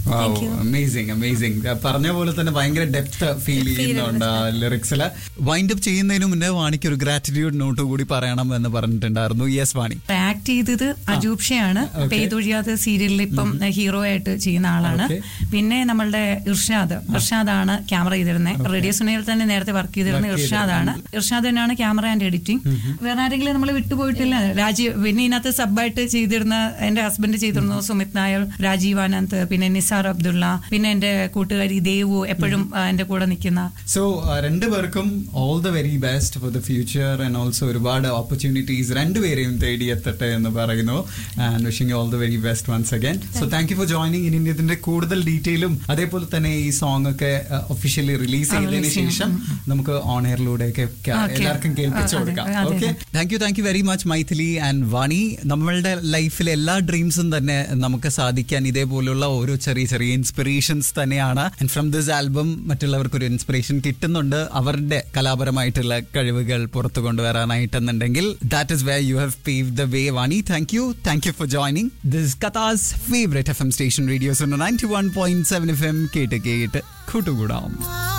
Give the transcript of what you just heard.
Amazing amazing പറഞ്ഞ പോലെ തന്നെ ഭയങ്കര ഡെപ്ത് ഫീൽ ചെയ്യുന്നുണ്ട് ലിറിക്സിൽ വൈൻഡ് അപ്പ് ചെയ്യുന്നതിന് മുന്നേ വാണിക്ക് ഒരു ഗ്രാറ്റിറ്റ്യൂഡ് നോട്ട് കൂടി പറയണം എന്ന് പറഞ്ഞിട്ടുണ്ടായിരുന്നു യെസ് വാണി ആക്ട് ചെയ്തത് അജൂബ് ഷയാണ് പെയ്തൊഴിയാതെ സീരിയലിൽ ഇപ്പം ഹീറോ ആയിട്ട് ചെയ്യുന്ന ആളാണ് Okay. പിന്നെ നമ്മളുടെ ഇർഷാദ് ഇർഷാദാണ് ക്യാമറ ചെയ്തിരുന്നത് റേഡിയോ സുനയിൽ തന്നെ നേരത്തെ വർക്ക് ചെയ്തിരുന്ന Work ഇർഷാദാണ് ഇർഷാദ് തന്നെയാണ് ക്യാമറ ആൻഡ് എഡിറ്റിംഗ് വേറെ ആരെങ്കിലും നമ്മൾ വിട്ടുപോയിട്ടില്ല രാജീവ് പിന്നെ ഇതിനകത്ത് സബായിട്ട് ചെയ്തിരുന്ന എന്റെ ഹസ്ബൻഡ് ചെയ്തിരുന്നു സുമിത് നായർ രാജീവ് ആനന്ദ് പിന്നെ നിസാർ അബ്ദുള്ള പിന്നെ എന്റെ കൂട്ടുകാരി ദേവു എപ്പോഴും ആ, എന്റെ കൂടെ നിൽക്കുന്ന സോ രണ്ടുപേർക്കും all the very best for the future and also ഒരുപാട് ഓപ്പർച്യൂണിറ്റീസ് രണ്ടുപേരെയും തേടി എത്തട്ടെ എന്ന് പറയുന്നു and wishing all the very best once again so thank you for joining ഇനി ഇതിന്റെ കൂടുതൽ ഡീറ്റെയിലും അതേപോലെ തന്നെ ഈ സോങ് ഒക്കെ ഒഫീഷ്യലി റിലീസ് ചെയ്തതിന് ശേഷം നമുക്ക് ഓൺ എയറിലൂടെ ഒക്കെ എല്ലാവർക്കും കേൾപ്പിച്ചു അതെ, കൊടുക്കാം അതെ, okay thank you thank you very much Maithili and Vani നമ്മളുടെ ലൈഫിലെ എല്ലാ ഡ്രീംസും തന്നെ നമുക്ക് സാധിക്കാൻ ഇതേപോലുള്ള ഓരോ ചെറിയ ചെറിയ ഇൻസ്പിറേഷൻസ് തന്നെയാണ് ആൻഡ് ഫ്രം ദിസ് ആൽബം മറ്റുള്ളവർക്ക് ഒരു ഇൻസ്പിറേഷൻ കിട്ടുന്നുണ്ട് അവരുടെ കലാപരമായിട്ടുള്ള കഴിവുകൾ പുറത്തു കൊണ്ടുവരാനായിട്ടെന്നുണ്ടെങ്കിൽ that is way you have pave the way Vani thank you thank you for joining this കഥാസ് favourite F M station radio's ninety one point seven F M കേട്ട് കേട്ട് കൂട്ടുകൂടാം